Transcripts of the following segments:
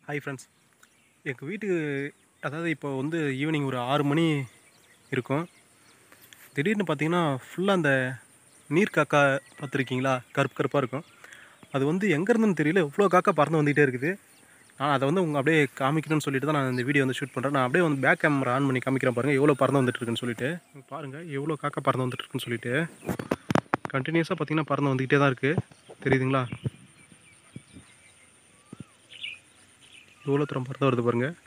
hi friends எங்கள் வீட்டுக்கு அதாவது இப்போ வந்து ஈவினிங் ஒரு ஆறு மணி இருக்கும் திடீர்னு பார்த்தீங்கன்னா ஃபுல்லாக அந்த நீர் காக்கா பார்த்துருக்கீங்களா கருப்பு கருப்பாக இருக்கும் அது வந்து எங்கேருந்துன்னு தெரியல எவ்வளோ காக்கா பறந்து வந்துகிட்டே இருக்குது நான் அதை வந்து உங்கள் அப்படியே காமிக்கணும்னு சொல்லிட்டு தான் நான் இந்த வீடியோ வந்து ஷூட் பண்ணுறேன் நான் அப்படியே வந்து பேக் கேமரா ஆன் பண்ணி காமிக்கிறேன் பாருங்கள் எவ்வளோ பறந்து வந்துட்டு இருக்குன்னு சொல்லிட்டு பாருங்கள் எவ்வளோ காக்கா பறந்து வந்துட்டு இருக்குன்னு சொல்லிட்டு கண்டினியூஸாக பார்த்தீங்கன்னா பறந்து வந்துக்கிட்டே தான் இருக்குது தெரியுதுங்களா எவ்வளோ தூரம் பறந்து வருது பாருங்க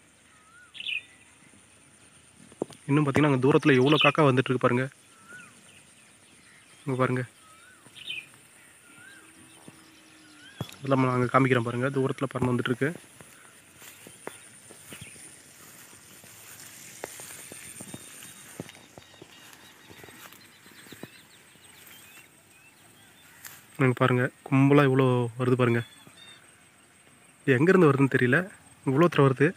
இன்னும் பார்த்தீங்கன்னா அங்கே தூரத்தில் எவ்வளோ காக்கா வந்துட்டு இருக்கு பாருங்க இங்கே பாருங்க அதெல்லாம் நான் அங்கே காமிக்கிறேன் பாருங்க தூரத்தில் பறந்து வந்துட்டு இருக்கு நீங்கள் பாருங்க கும்பலாக இவ்வளோ வருது பாருங்க எங்கேருந்து வருதுன்னு தெரியல இவ்வளோ தூரம் வருது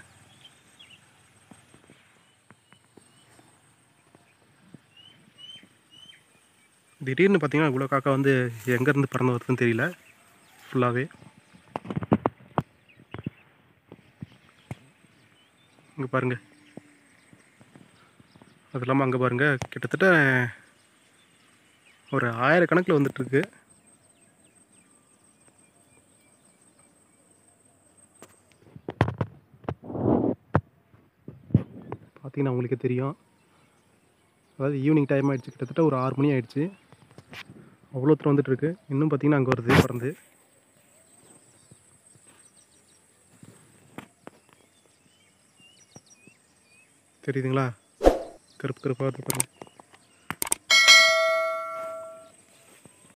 திடீர்னு பார்த்தீங்கன்னா இவ்வளோ காக்கா வந்து எங்கேருந்து பறந்து வருதுன்னு தெரியல ஃபுல்லாகவே இங்கே பாருங்க அது இல்லாமல் அங்கே பாருங்க கிட்டத்தட்ட ஒரு ஆயிரக்கணக்கில் வந்துட்டுருக்கு பார்த்தீங்கன்னா உங்களுக்கே தெரியும் அதாவது ஈவினிங் டைம் ஆயிடுச்சு கிட்டத்தட்ட ஒரு ஆறு மணி ஆயிடுச்சு அவ்வளோ தூரம் வந்துட்டு இருக்கு இன்னும் பார்த்தீங்கன்னா அங்கே வருது பறந்து தெரியுதுங்களா கருப்பு கருப்பாக வருது பாருங்க